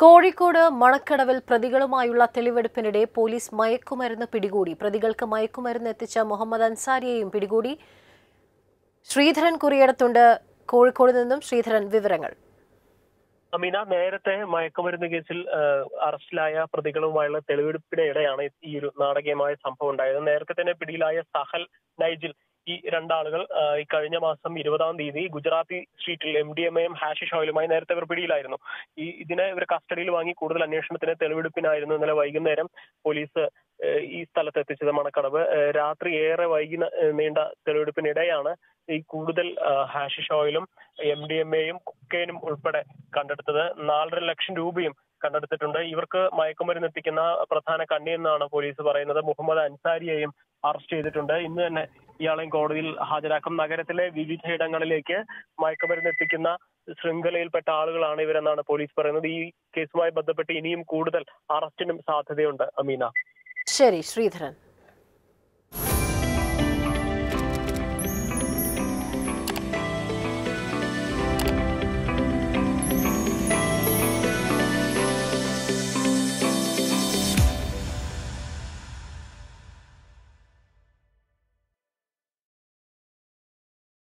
Kozhikode മണക്കടവിൽ പ്രതികളുമായുള്ള തെളിവെടുപ്പിനിടെ police മയക്കുമരുന്ന് പിടികൂടി പ്രതികൾക്ക് മയക്കുമരുന്ന് എത്തിച്ച മുഹമ്മദ് അൻസാരിയെയും പിടികൂടി ശ്രീധരൻ കുറിയടത്തുണ്ട് കോഴിക്കോട് നിന്നും ശ്രീധരൻ വിവരങ്ങൾ അമീന നേരത്തെ മയക്കുമരുന്ന് കേസിൽ ആ, അറസ്റ്റിലായ പ്രതികളുമായുള്ള തെളിവെടുപ്പിനിടെയാണ് ഈ ഒരു നാടകീയമായ സംഭവം ഉണ്ടായത് നേരത്തെ തന്നെ പിടിയിലായ സഹൽ നൈജിൽ ഈ രണ്ടാളുകൾ ആ, ഈ കഴിഞ്ഞ മാസം ഇരുപതാം തീയതി ഗുജറാത്തി സ്ട്രീറ്റിൽ എം ഡി എം എയും ഹാഷിഷ് ഓയിലുമായി നേരത്തെ ഇവർ പിടിയിലായിരുന്നു ഈ ഇതിനെ ഇവർ കസ്റ്റഡിയിൽ വാങ്ങി കൂടുതൽ അന്വേഷണത്തിന് തെളിവെടുപ്പിനായിരുന്നു ഇന്നലെ വൈകുന്നേരം പോലീസ് ആ, ഈ സ്ഥലത്ത് എത്തിച്ചത് മണക്കടവ് ആ, രാത്രി ഏറെ വൈകി ന- നീണ്ട തെളിവെടുപ്പിനിടെയാണ് ഈ കൂടുതൽ ആ, ഹാഷിഷ് ഓയിലും എം ഡി എം എയും കൊക്കൈനും ഉൾപ്പെടെ കണ്ടെടുത്തത് നാലര ലക്ഷം രൂപയും കണ്ടെടുത്തിട്ടുണ്ട് ഇവർക്ക് മയക്കുമരുന്ന് എത്തിക്കുന്ന പ്രധാന കണ്ണി എന്നാണ് പോലീസ് പറയുന്നത് മുഹമ്മദ് അൻസാരിയെയും അറസ്റ്റ് ചെയ്തിട്ടുണ്ട് ഇന്ന് തന്നെ ഇയാളെയും കോടതിയിൽ ഹാജരാക്കും നഗരത്തിലെ വിവിധയിടങ്ങളിലേക്ക് മയക്കുമരുന്ന് എത്തിക്കുന്ന ശൃംഖലയിൽപ്പെട്ട ആളുകളാണ് ഇവരെന്നാണ് പോലീസ് പറയുന്നത് ഈ കേസുമായി ബന്ധപ്പെട്ട് ഇനിയും കൂടുതൽ അറസ്റ്റിനും സാധ്യതയുണ്ട് അമീന ശരി ശ്രീധരൻ